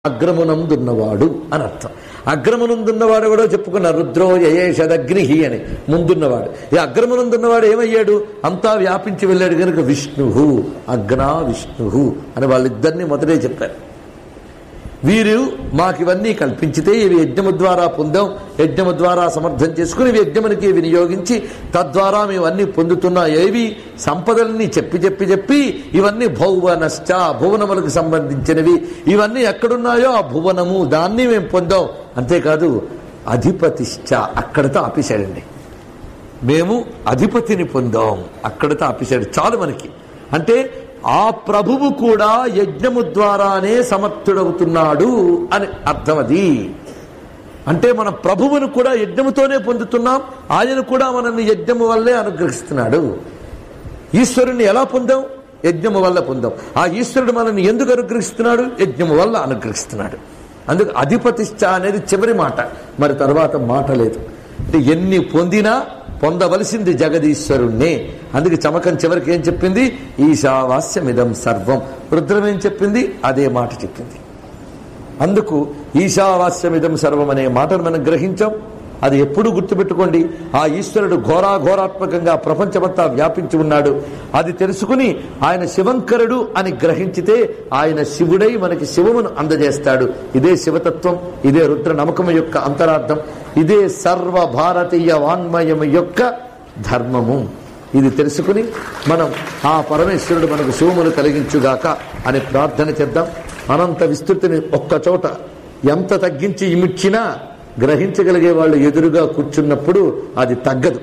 అగ్రమునందున్నవాడు అని అర్థం అగ్రమునందున్నవాడు కూడా చెప్పుకున్నారు రుద్రో యయేషదగ్నిహి అని ముందున్నవాడు ఈ అగ్రమునందున్నవాడు ఏమయ్యాడు అంతా వ్యాపించి వెళ్ళాడు కనుక విష్ణు అగ్నా విష్ణు అని వాళ్ళిద్దరిని మొదటే చెప్పారు వీరు మాకివన్నీ కల్పించితే ఇవి యజ్ఞము ద్వారా పొందాం యజ్ఞము ద్వారా సమర్థం చేసుకుని ఇవి యజ్ఞమునికి వినియోగించి తద్వారా మేము అన్ని పొందుతున్నా ఏవి సంపదల్ని చెప్పి చెప్పి చెప్పి ఇవన్నీ భువనశ్చ భువనములకు సంబంధించినవి ఇవన్నీ ఎక్కడున్నాయో ఆ భువనము దాన్ని మేము పొందాం అంతేకాదు అధిపతిశ్చ అక్కడితో ఆపేశాడండి మేము అధిపతిని పొందాం అక్కడితో ఆపేశాడు చాలు మనకి అంటే ఆ ప్రభువు కూడా యజ్ఞము ద్వారానే సమర్థుడవుతున్నాడు అని అర్థం అది అంటే మన ప్రభువును కూడా యజ్ఞముతోనే పొందుతున్నాం ఆయన కూడా మనల్ని యజ్ఞము వల్లే అనుగ్రహిస్తున్నాడు ఈశ్వరుని ఎలా పొందాం యజ్ఞము వల్ల పొందాం ఆ ఈశ్వరుడు మనల్ని ఎందుకు అనుగ్రహిస్తున్నాడు యజ్ఞము వల్ల అనుగ్రహిస్తున్నాడు అందుకు అధిపతిష్ట అనేది చివరి మాట మరి తర్వాత మాట లేదు అంటే ఎన్ని పొందినా పొందవలసింది జగదీశ్వరుణ్ణే అందుకే చమకం చివరికి ఏం చెప్పింది ఈశావాస్యమిదం సర్వం రుద్రం ఏం చెప్పింది అదే మాట చెప్పింది అందుకు ఈశావాస్యమిదం సర్వం అనే మాటను మనం గ్రహించాం అది ఎప్పుడు గుర్తుపెట్టుకోండి ఆ ఈశ్వరుడు ఘోరాఘోరాత్మకంగా ప్రపంచమంతా వ్యాపించి ఉన్నాడు అది తెలుసుకుని ఆయన శివంకరుడు అని గ్రహించితే ఆయన శివుడై మనకి శివమును అందజేస్తాడు ఇదే శివతత్వం ఇదే రుద్ర నమ్మకము యొక్క అంతరార్థం ఇదే సర్వ భారతీయ వాన్మయము యొక్క ధర్మము ఇది తెలుసుకుని మనం ఆ పరమేశ్వరుడు మనకు శివమును కలిగించుగాక అని ప్రార్థన చేద్దాం అనంత విస్తృతిని ఒక్క చోట ఎంత తగ్గించి ఇమిడ్చినా గ్రహించగలిగే వాళ్ళు ఎదురుగా కూర్చున్నప్పుడు అది తగ్గదు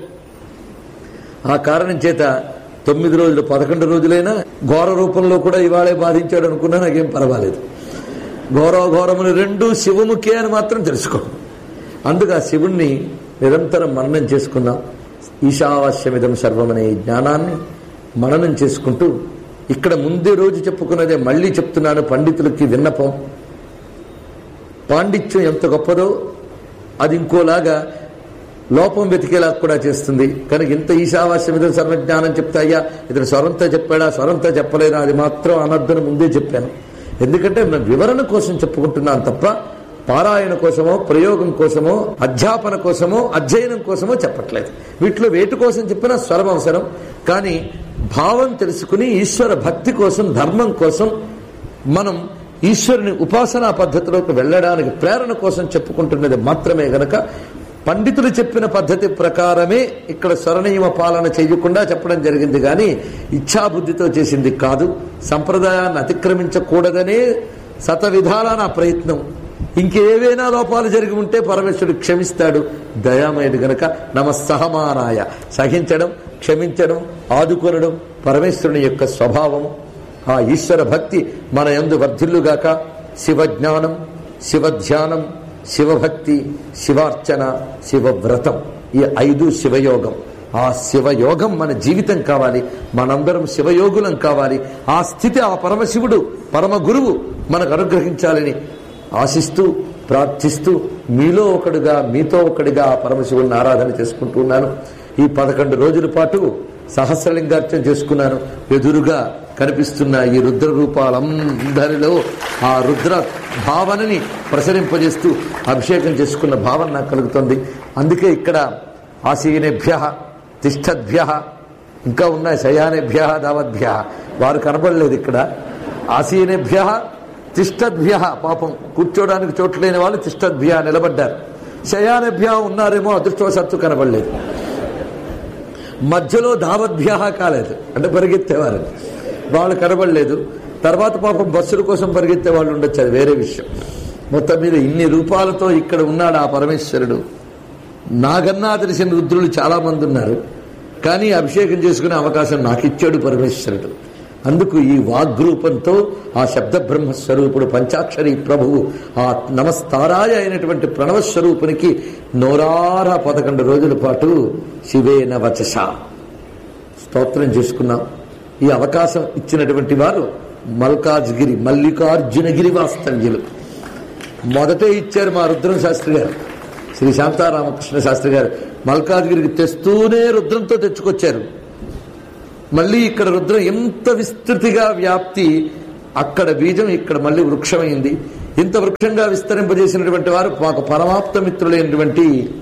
ఆ కారణం చేత తొమ్మిది రోజులు పదకొండు రోజులైనా ఘోర రూపంలో కూడా ఇవాళే బాధించాడు అనుకున్నా నాకేం పర్వాలేదు ఘోర ఘోరములు రెండు శివముఖే అని మాత్రం తెలుసుకో అందుకు ఆ శివుణ్ణి నిరంతరం మననం చేసుకున్నాం ఈశావాస్యమిదం సర్వం అనే ఈ జ్ఞానాన్ని మననం చేసుకుంటూ ఇక్కడ ముందే రోజు చెప్పుకున్నదే మళ్ళీ చెప్తున్నాను పండితులకి విన్నపం పాండిత్యం ఎంత గొప్పదో అది ఇంకోలాగా లోపం వెతికేలా కూడా చేస్తుంది కనుక ఇంత ఈశావాస్యం ఇతను సర్వజ్ఞానం చెప్తా అయ్యా ఇతను స్వరంతో చెప్పాడా స్వరంతో చెప్పలేదా అది మాత్రం అనర్థను ముందే చెప్పాను ఎందుకంటే నేను వివరణ కోసం చెప్పుకుంటున్నాను తప్ప పారాయణ కోసమో ప్రయోగం కోసమో అధ్యాపన కోసమో అధ్యయనం కోసమో చెప్పట్లేదు వీటిలో వేటి కోసం చెప్పినా స్వరం అవసరం కానీ భావం తెలుసుకుని ఈశ్వర భక్తి కోసం ధర్మం కోసం మనం ఈశ్వరుని ఉపాసనా పద్ధతిలోకి వెళ్ళడానికి ప్రేరణ కోసం చెప్పుకుంటున్నది మాత్రమే గనక పండితులు చెప్పిన పద్ధతి ప్రకారమే ఇక్కడ స్వరనియమ పాలన చేయకుండా చెప్పడం జరిగింది కానీ ఇచ్ఛాబుద్ధితో చేసింది కాదు సంప్రదాయాన్ని అతిక్రమించకూడదనే శత విధాల నా ప్రయత్నం ఇంకేవైనా లోపాలు జరిగి ఉంటే పరమేశ్వరుడు క్షమిస్తాడు దయామయుడు గనక నమస్సహమానాయ సహించడం క్షమించడం ఆదుకొనడం పరమేశ్వరుని యొక్క స్వభావము ఆ ఈశ్వర భక్తి మన యందు వర్ధిల్లుగాక శివజ్ఞానం శివధ్యానం శివభక్తి శివార్చన శివవ్రతం ఈ ఐదు శివయోగం ఆ శివయోగం మన జీవితం కావాలి మనందరం శివయోగులం కావాలి ఆ స్థితి ఆ పరమశివుడు పరమ గురువు మనకు అనుగ్రహించాలని ఆశిస్తూ ప్రార్థిస్తూ మీలో ఒకడుగా మీతో ఒకడిగా ఆ పరమశివుడిని ఆరాధన చేసుకుంటూ ఉన్నాను ఈ పదకొండు రోజుల పాటు సహస్రలింగార్చన చేసుకున్నాను ఎదురుగా కనిపిస్తున్న ఈ రుద్ర రూపాలందరిలో ఆ రుద్ర భావనని ప్రసరింపజేస్తూ అభిషేకం చేసుకున్న భావన నాకు కలుగుతుంది అందుకే ఇక్కడ ఆసీనేభ్య తిష్టద్భ్య ఇంకా ఉన్నాయి శయానేభ్య దావద్భ్య వారు కనబడలేదు ఇక్కడ ఆసీనేభ్య తిష్టద్భ్య పాపం కూర్చోడానికి చోటు లేని వాళ్ళు తిష్టద్భ్య నిలబడ్డారు శయానేభ్య ఉన్నారేమో అదృష్టవశాత్తు కనబడలేదు మధ్యలో దావద్భ్య కాలేదు అంటే పరిగెత్తేవారు వాళ్ళు కనబడలేదు తర్వాత పాపం బస్సుల కోసం పరిగెత్తే వాళ్ళు ఉండొచ్చు అది వేరే విషయం మొత్తం మీద ఇన్ని రూపాలతో ఇక్కడ ఉన్నాడు ఆ పరమేశ్వరుడు నాగన్నా తెలిసిన రుద్రులు చాలా మంది ఉన్నారు కానీ అభిషేకం చేసుకునే అవకాశం నాకు ఇచ్చాడు పరమేశ్వరుడు అందుకు ఈ వాగ్రూపంతో ఆ శబ్ద బ్రహ్మస్వరూపుడు పంచాక్షరి ప్రభువు ఆ నమస్తారాయ అయినటువంటి ప్రణవస్వరూపునికి నోరార పదకొండు రోజుల పాటు శివేన వచస స్తోత్రం చేసుకున్నాం ఈ అవకాశం ఇచ్చినటువంటి వారు మల్కాజ్గిరి మల్లికార్జునగిరి వాస్తవ్యులు మొదటే ఇచ్చారు మా రుద్రం శాస్త్రి గారు శ్రీ శాంతారామకృష్ణ శాస్త్రి గారు మల్కాజ్గిరికి తెస్తూనే రుద్రంతో తెచ్చుకొచ్చారు మళ్ళీ ఇక్కడ రుద్రం ఎంత విస్తృతిగా వ్యాప్తి అక్కడ బీజం ఇక్కడ మళ్ళీ వృక్షమైంది ఇంత వృక్షంగా విస్తరింపజేసినటువంటి వారు మాకు పరమాప్త మిత్రులైనటువంటి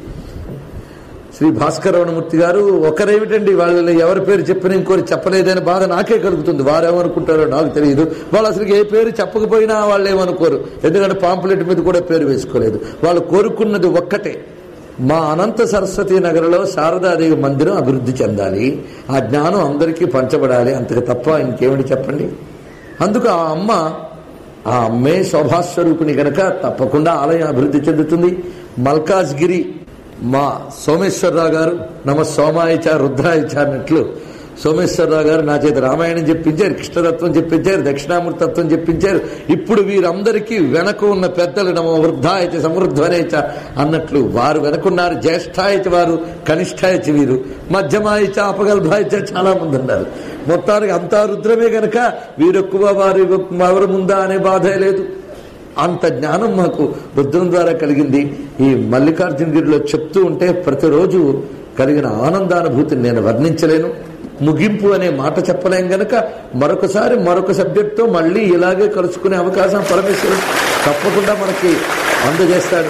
శ్రీ భాస్కరవణమూర్తి గారు ఒకరేమిటండి వాళ్ళు ఎవరి పేరు చెప్పిన ఇంకోరు చెప్పలేదని బాధ నాకే కలుగుతుంది వారు ఏమనుకుంటారో నాకు తెలియదు వాళ్ళు అసలు ఏ పేరు చెప్పకపోయినా వాళ్ళు ఏమనుకోరు ఎందుకంటే పాంపులెట్ మీద కూడా పేరు వేసుకోలేదు వాళ్ళు కోరుకున్నది ఒక్కటే మా అనంత సరస్వతి నగరంలో శారదాదేవి మందిరం అభివృద్ధి చెందాలి ఆ జ్ఞానం అందరికీ పంచబడాలి అంతకు తప్ప ఇంకేమిటి చెప్పండి అందుకు ఆ అమ్మ ఆ అమ్మే శోభాస్వరూపిణి గనక తప్పకుండా ఆలయం అభివృద్ధి చెందుతుంది మల్కాజ్గిరి మా సోమేశ్వరరావు గారు నమ సోమాయిచ రుద్రాయిచ అన్నట్లు సోమేశ్వరరావు గారు నా చేత రామాయణం చెప్పించారు కృష్ణతత్వం చెప్పించారు దక్షిణామూర్తి తత్వం చెప్పించారు ఇప్పుడు వీరందరికీ వెనక ఉన్న పెద్దలు నమ వృద్ధాయచ సమృద్ధనేచ అన్నట్లు వారు వెనకున్నారు జ్యేష్ఠాయచ వారు కనిష్టాయచ వీరు మధ్యమాయిచ అపగల్భాయిచ చాలా మంది ఉన్నారు మొత్తానికి అంతా రుద్రమే గనక వీరెక్కువ వారు ఎవరు ముందా అనే బాధే లేదు అంత జ్ఞానం మాకు రుద్రం ద్వారా కలిగింది ఈ మల్లికార్జునగిరిలో చెప్తూ ఉంటే ప్రతిరోజు కలిగిన ఆనందానుభూతిని నేను వర్ణించలేను ముగింపు అనే మాట చెప్పలేం గనక మరొకసారి మరొక సబ్జెక్ట్తో మళ్ళీ ఇలాగే కలుసుకునే అవకాశం పరమేశ్వరుడు తప్పకుండా మనకి అందజేస్తాడు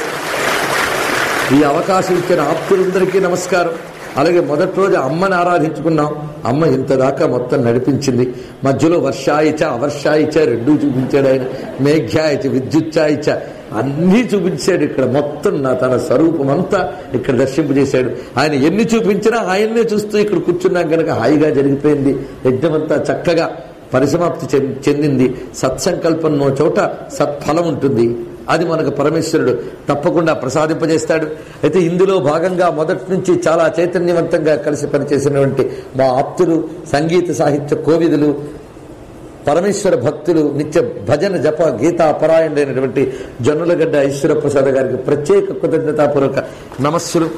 ఈ అవకాశం ఇచ్చిన ఆప్తులందరికీ నమస్కారం అలాగే మొదటి రోజు అమ్మని ఆరాధించుకున్నాం అమ్మ ఇంత దాకా మొత్తం నడిపించింది మధ్యలో వర్షాయిచ అవర్షాయిచ రెండూ చూపించాడు ఆయన మేఘ్యాయిచ విద్యుచ్చాయిచ అన్నీ చూపించాడు ఇక్కడ మొత్తం నా తన స్వరూపం అంతా ఇక్కడ దర్శింపజేశాడు ఆయన ఎన్ని చూపించినా ఆయన్నే చూస్తూ ఇక్కడ కూర్చున్నాం కనుక హాయిగా జరిగిపోయింది యజ్ఞమంతా చక్కగా పరిసమాప్తి చెం- చెందింది సత్సంకల్పం చోట సత్ఫలం ఉంటుంది అది మనకు పరమేశ్వరుడు తప్పకుండా ప్రసాదింపజేస్తాడు అయితే ఇందులో భాగంగా మొదటి నుంచి చాలా చైతన్యవంతంగా కలిసి పనిచేసినటువంటి మా ఆప్తులు సంగీత సాహిత్య కోవిదులు పరమేశ్వర భక్తులు నిత్య భజన జప గీతా పరాయణుడైనటువంటి జొన్నలగడ్డ ఈశ్వర ప్రసాద్ గారికి ప్రత్యేక కృతజ్ఞతాపూర్వక నమస్సులు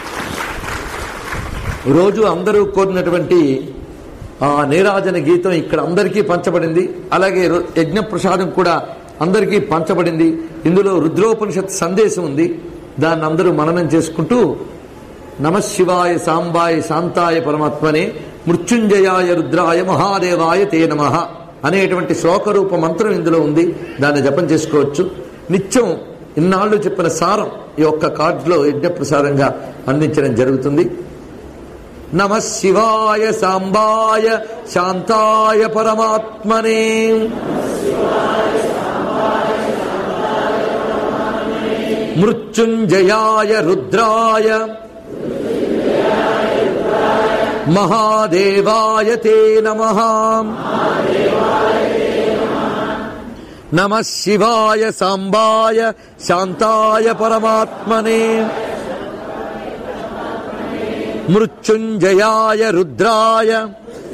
రోజు అందరూ కోరినటువంటి ఆ నీరాజన గీతం ఇక్కడ అందరికీ పంచబడింది అలాగే రు- యజ్ఞ ప్రసాదం కూడా అందరికీ పంచబడింది ఇందులో రుద్రోపనిషత్ సందేశం ఉంది దాన్ని అందరూ మననం చేసుకుంటూ నమశివాయ సాంబాయ శాంతాయ పరమాత్మనే మృత్యుంజయాయ రుద్రాయ మహాదేవాయ తే నమ అనేటువంటి శ్లోకరూప మంత్రం ఇందులో ఉంది దాన్ని జపం చేసుకోవచ్చు నిత్యం ఇన్నాళ్ళు చెప్పిన సారం ఈ ఒక్క కార్డులో యజ్ఞప్రసాదంగా అందించడం జరుగుతుంది నమ శివాయ సాంబాయ శాంతాయ పరమాత్మనే మృత్యుంజయాయ రుద్రాయ మహాదేవాయ తే నమ నమ శివాయ సాంబాయ శాంతాయ పరమాత్మనే మృత్యుంజయాయ రుద్రాయ